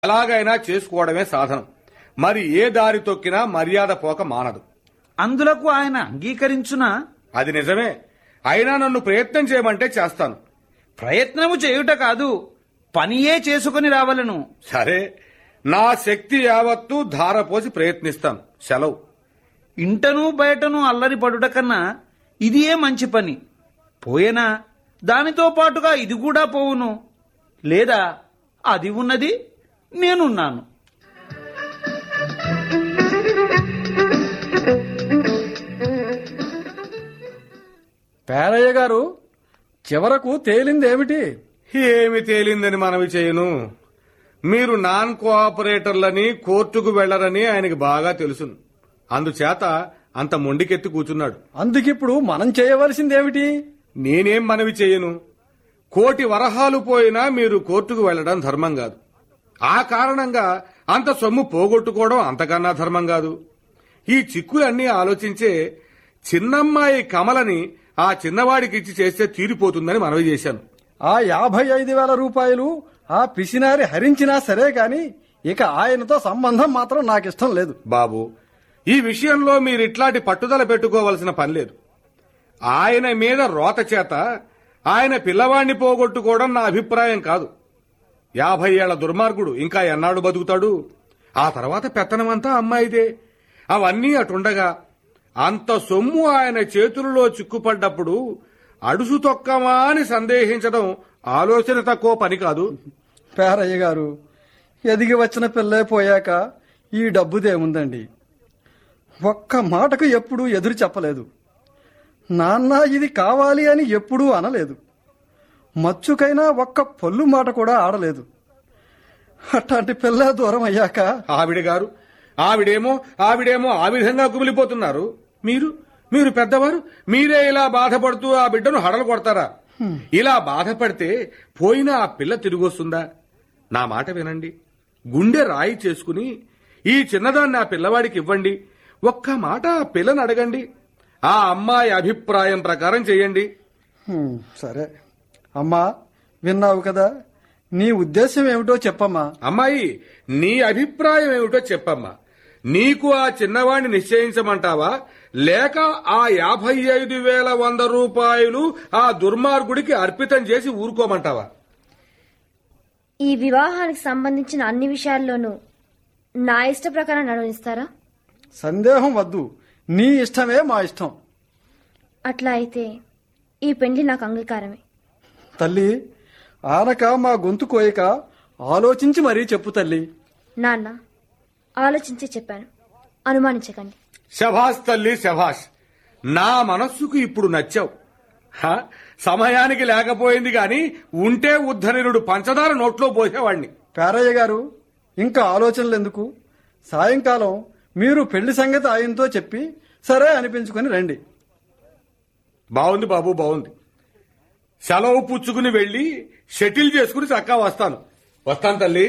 ఎలాగైనా చేసుకోవడమే సాధనం మరి ఏ దారి తొక్కినా మర్యాద పోక మానదు అందులకు ఆయన అంగీకరించునా అది నిజమే అయినా నన్ను ప్రయత్నం చేయమంటే చేస్తాను ప్రయత్నము చేయుట కాదు పనియే చేసుకుని రావలను సరే నా శక్తి యావత్తు ధారపోసి ప్రయత్నిస్తాను సెలవు ఇంటను బయటను అల్లరి పడుట కన్నా ఇదియే మంచి పని పోయేనా దానితో పాటుగా ఇది కూడా పోవును లేదా అది ఉన్నది నేనున్నాను పేరయ్య గారు చివరకు తేలిందేమిటి ఏమి తేలిందని మనవి చేయను మీరు నాన్ కోఆపరేటర్లని కోర్టుకు వెళ్లరని ఆయనకి బాగా తెలుసును అందుచేత అంత మొండికెత్తి కూర్చున్నాడు అందుకిప్పుడు మనం చేయవలసిందేమిటి నేనేం మనవి చేయను కోటి వరహాలు పోయినా మీరు కోర్టుకు వెళ్లడం ధర్మం కాదు ఆ కారణంగా అంత సొమ్ము పోగొట్టుకోవడం అంతకన్నా ధర్మం కాదు ఈ చిక్కులన్నీ ఆలోచించే చిన్నమ్మాయి కమలని ఆ చిన్నవాడికిచ్చి చేస్తే తీరిపోతుందని మనవి చేశాను ఆ యాభై ఐదు వేల రూపాయలు ఆ పిసినారి హరించినా సరే గాని ఇక ఆయనతో సంబంధం మాత్రం నాకిష్టం లేదు బాబు ఈ విషయంలో మీరు ఇట్లాంటి పట్టుదల పెట్టుకోవలసిన పని లేదు ఆయన మీద రోత చేత ఆయన పిల్లవాణ్ణి పోగొట్టుకోవడం నా అభిప్రాయం కాదు యాభై ఏళ్ల దుర్మార్గుడు ఇంకా ఎన్నాడు బతుకుతాడు ఆ తర్వాత పెత్తనమంతా అమ్మాయిదే అవన్నీ అటుండగా అంత సొమ్ము ఆయన చేతులలో చిక్కుపడ్డప్పుడు అడుసు తొక్కమా అని సందేహించడం ఆలోచన తక్కువ పని కాదు పేరయ్య గారు ఎదిగి వచ్చిన పిల్లే పోయాక ఈ డబ్బుదేముందండి ఒక్క మాటకు ఎప్పుడూ ఎదురు చెప్పలేదు నాన్న ఇది కావాలి అని ఎప్పుడూ అనలేదు మచ్చుకైనా ఒక్క పొల్లు మాట కూడా ఆడలేదు అట్లాంటి పిల్ల దూరం అయ్యాక ఆవిడ గారు ఆవిడేమో ఆవిడేమో ఆ విధంగా కుమిలిపోతున్నారు మీరు మీరు పెద్దవారు మీరే ఇలా బాధపడుతూ ఆ బిడ్డను హడలు కొడతారా ఇలా బాధపడితే పోయిన ఆ పిల్ల తిరిగి వస్తుందా నా మాట వినండి గుండె రాయి చేసుకుని ఈ చిన్నదాన్ని ఆ పిల్లవాడికి ఇవ్వండి ఒక్క మాట ఆ పిల్లని అడగండి ఆ అమ్మాయి అభిప్రాయం ప్రకారం చేయండి హ్మ్, సరే అమ్మా విన్నావు కదా నీ ఉద్దేశం ఏమిటో చెప్పమ్మా అమ్మాయి నీ అభిప్రాయం ఏమిటో చెప్పమ్మా నీకు ఆ చిన్నవాణ్ణి నిశ్చయించమంటావా లేక ఆ యాభై ఐదు వేల వంద రూపాయలు ఆ దుర్మార్గుడికి అర్పితం చేసి ఊరుకోమంటావా ఈ వివాహానికి సంబంధించిన అన్ని విషయాల్లోనూ నా ఇష్ట ప్రకారం నడవనిస్తారా సందేహం వద్దు నీ ఇష్టమే మా ఇష్టం అట్లా అయితే ఈ పెళ్లి నాకు అంగీకారమే తల్లి ఆనక మా గొంతు కోయక ఆలోచించి మరీ చెప్పు తల్లి నాన్న ఆలోచించి చెప్పాను అనుమానించకండి శభాష్ తల్లి శభాష్ నా మనస్సుకు ఇప్పుడు నచ్చావు హ? సమయానికి లేకపోయింది గాని ఉంటే ఉద్ధరినుడు పంచదార నోట్లో పోసేవాణ్ణి పేరయ్య గారు ఇంకా ఆలోచనలు ఎందుకు సాయంకాలం మీరు పెళ్లి సంగతి ఆయనతో చెప్పి సరే అనిపించుకొని రండి బాగుంది బాబు బాగుంది సెలవు పుచ్చుకుని వెళ్ళి షటిల్ చేసుకుని చక్కా వస్తాను వస్తాను తల్లి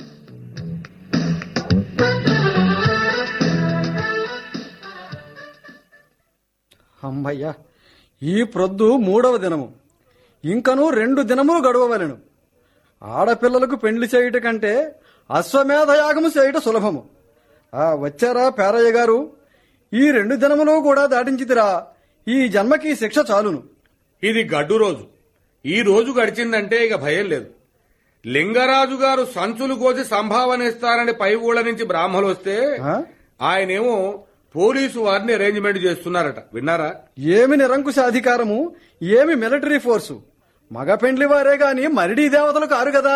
అమ్మయ్యా ఈ ప్రొద్దు మూడవ దినము ఇంకను రెండు దినములు గడవవలెను ఆడపిల్లలకు పెండ్లి చేయుట కంటే అశ్వమేధ యాగము చేయుట సులభము ఆ వచ్చారా పేరయ్య గారు ఈ రెండు దినములు కూడా దాటించితిరా ఈ జన్మకి శిక్ష చాలును ఇది గడ్డు రోజు ఈ రోజు గడిచిందంటే ఇక భయం లేదు లింగరాజు గారు సంచులు కోసి సంభావన ఇస్తారని పై ఊళ్ళ నుంచి బ్రాహ్మలు వస్తే ఆ? ఆయనేమో పోలీసు వారిని అరేంజ్మెంట్ చేస్తున్నారట విన్నారా ఏమి నిరంకుశ అధికారము ఏమి మిలిటరీ ఫోర్సు మగ పెండ్లి వారే గాని మరిడీ దేవతలు కారు కదా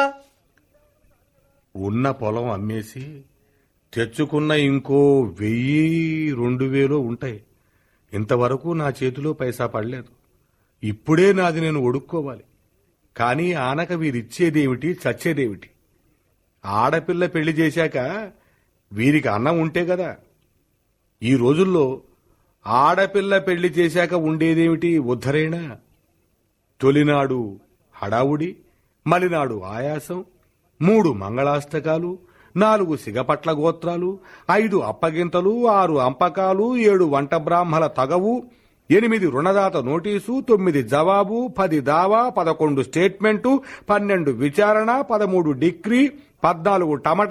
ఉన్న పొలం అమ్మేసి తెచ్చుకున్న ఇంకో వెయ్యి రెండు వేలు ఉంటాయి ఇంతవరకు నా చేతిలో పైసా పడలేదు ఇప్పుడే నాది నేను ఒడుక్కోవాలి కానీ ఆనక వీరిచ్చేదేమిటి చచ్చేదేమిటి ఆడపిల్ల పెళ్లి చేశాక వీరికి అన్నం ఉంటే కదా ఈ రోజుల్లో ఆడపిల్ల పెళ్లి చేశాక ఉండేదేమిటి ఉద్ధరేణ తొలినాడు హడావుడి మలినాడు ఆయాసం మూడు మంగళాష్టకాలు నాలుగు సిగపట్ల గోత్రాలు ఐదు అప్పగింతలు ఆరు అంపకాలు ఏడు వంట బ్రాహ్మల తగవు ఎనిమిది రుణదాత నోటీసు తొమ్మిది జవాబు పది దావా పదకొండు స్టేట్మెంటు పన్నెండు విచారణ పదమూడు డిగ్రీ పద్నాలుగు టమటా